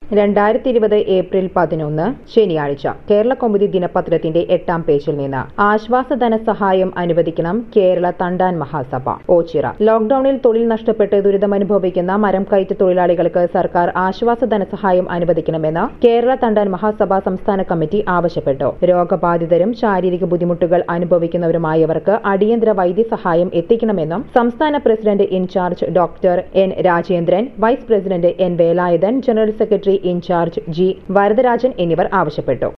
രണ്ടായിരത്തി ഇരുപത് ഏപ്രിൽ പതിനൊന്ന് ശനിയാഴ്ച കേരള കൗമുദി ദിനപത്രത്തിന്റെ എട്ടാം പേജിൽ നിന്ന് ആശ്വാസ ധനസഹായം അനുവദിക്കണം കേരള തണ്ടാൻ മഹാസഭ ഓച്ചിറ ലോക്ഡൌണിൽ തൊഴിൽ നഷ്ടപ്പെട്ട് ദുരിതമനുഭവിക്കുന്ന മരം കയറ്റ് തൊഴിലാളികൾക്ക് സർക്കാർ ആശ്വാസ ധനസഹായം അനുവദിക്കണമെന്ന് കേരള തണ്ടാൻ മഹാസഭ സംസ്ഥാന കമ്മിറ്റി ആവശ്യപ്പെട്ടു രോഗബാധിതരും ശാരീരിക ബുദ്ധിമുട്ടുകൾ അനുഭവിക്കുന്നവരുമായവർക്ക് അടിയന്തര വൈദ്യസഹായം എത്തിക്കണമെന്നും സംസ്ഥാന president in charge doctor N Rajendran vice president N Velayudhan general secretary in charge G Varadarajan എന്നിവർ ആവശ്യപ്പെട്ടു